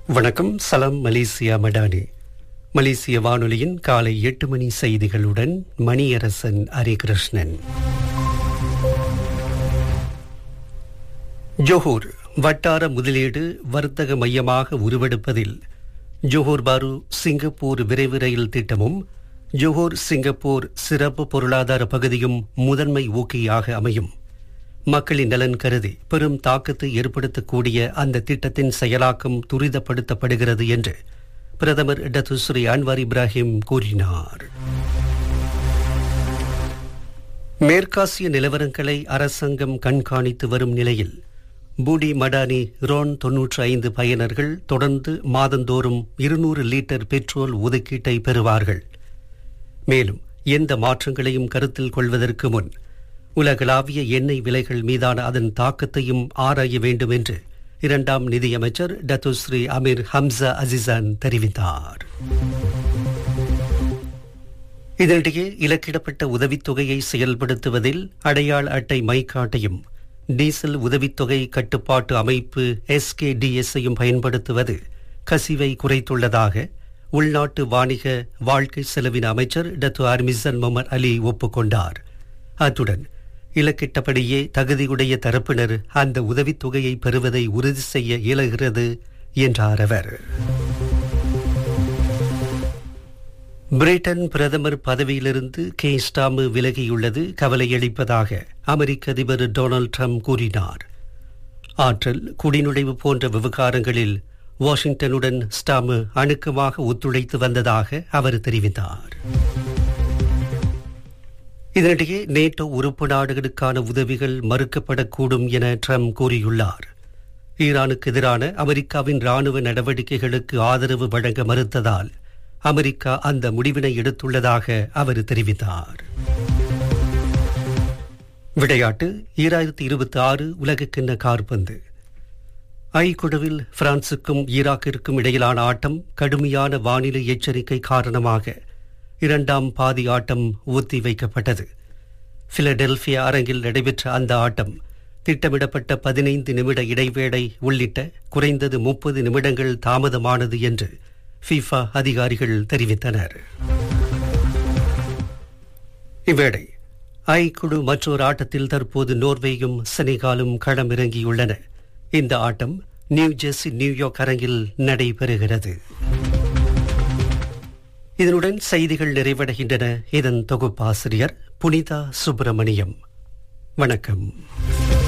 வணக்கம் சலாம் மலேசியா மடானி மலேசிய வானொலியின் காலை எட்டு மணி செய்திகளுடன் மணியரசன் ஹரிகிருஷ்ணன் ஜோஹூர் வட்டார முதலீடு வர்த்தக மையமாக உருவெடுப்பதில் ஜோஹூர் பாரு சிங்கப்பூர் விரைவு ரயில் திட்டமும் ஜோஹூர் சிங்கப்பூர் சிறப்பு பொருளாதார பகுதியும் முதன்மை ஊக்கியாக அமையும் மக்களின் நலன் கருதி பெரும் தாக்கத்தை ஏற்படுத்தக்கூடிய அந்த திட்டத்தின் செயலாக்கம் துரிதப்படுத்தப்படுகிறது என்று பிரதமர் டத்துஸ்ரீ அன்வார் இப்ராஹிம் கூறினார் மேற்காசிய நிலவரங்களை அரசாங்கம் கண்காணித்து வரும் நிலையில் பூடி மடானி ரோன் தொன்னூற்று ஐந்து பயனர்கள் தொடர்ந்து மாதந்தோறும் இருநூறு லிட்டர் பெட்ரோல் ஒதுக்கீட்டை பெறுவார்கள் மேலும் எந்த மாற்றங்களையும் கருத்தில் கொள்வதற்கு முன் உலகளாவிய எண்ணெய் விலைகள் மீதான அதன் தாக்கத்தையும் ஆராய வேண்டும் என்று இரண்டாம் நிதியமைச்சர் டத்துஸ்ரீ அமீர் ஹம்சா அசிசான் தெரிவித்தார் இதனிடையே இலக்கிடப்பட்ட உதவித்தொகையை செயல்படுத்துவதில் அடையாள அட்டை மைக்காட்டையும் டீசல் உதவித்தொகை கட்டுப்பாட்டு அமைப்பு எஸ்கேடிஎஸ்ஐயும் பயன்படுத்துவது கசிவை குறைத்துள்ளதாக உள்நாட்டு வாணிக வாழ்க்கை செலவின அமைச்சர் டத்து அர்மிசன் முகமது அலி ஒப்புக்கொண்டார் அத்துடன் இலக்கிட்டபடியே தகுதியுடைய தரப்பினர் அந்த உதவித்தொகையை பெறுவதை உறுதி செய்ய இயலுகிறது என்றார் அவர் பிரிட்டன் பிரதமர் பதவியிலிருந்து கே ஸ்டாமு விலகியுள்ளது கவலையளிப்பதாக அமெரிக்க அதிபர் டொனால்ட் ட்ரம்ப் கூறினார் ஆற்றல் குடிநுழைவு போன்ற விவகாரங்களில் வாஷிங்டனுடன் ஸ்டாமு அணுக்கமாக ஒத்துழைத்து வந்ததாக அவர் தெரிவித்தார் இதனிடையே நேட்டோ உறுப்பு நாடுகளுக்கான உதவிகள் மறுக்கப்படக்கூடும் என ட்ரம்ப் கூறியுள்ளார் ஈரானுக்கு எதிரான அமெரிக்காவின் ராணுவ நடவடிக்கைகளுக்கு ஆதரவு வழங்க மறுத்ததால் அமெரிக்கா அந்த முடிவினை எடுத்துள்ளதாக அவர் தெரிவித்தார் விளையாட்டு ஈராயிரத்தி இருபத்தி ஆறு உலகக்கிண்ண கார்பந்து ஐ குழுவில் பிரான்சுக்கும் ஈராக்கிற்கும் இடையிலான ஆட்டம் கடுமையான வானிலை எச்சரிக்கை காரணமாக இரண்டாம் பாதி ஆட்டம் ஒத்தி வைக்கப்பட்டது பிலடெல்பியா அரங்கில் நடைபெற்ற அந்த ஆட்டம் திட்டமிடப்பட்ட பதினைந்து நிமிட இடைவேளை உள்ளிட்ட குறைந்தது முப்பது நிமிடங்கள் தாமதமானது என்று ஃபீஃபா அதிகாரிகள் தெரிவித்தனர் இவ்வேளை ஐ குழு மற்றொரு ஆட்டத்தில் தற்போது நோர்வேயும் செனகாலும் களமிறங்கியுள்ளன இந்த ஆட்டம் நியூ ஜெர்சி நியூயார்க் அரங்கில் நடைபெறுகிறது இதனுடன் செய்திகள் நிறைவடைகின்றன இதன் தொகுப்பாசிரியர் புனிதா சுப்பிரமணியம் வணக்கம்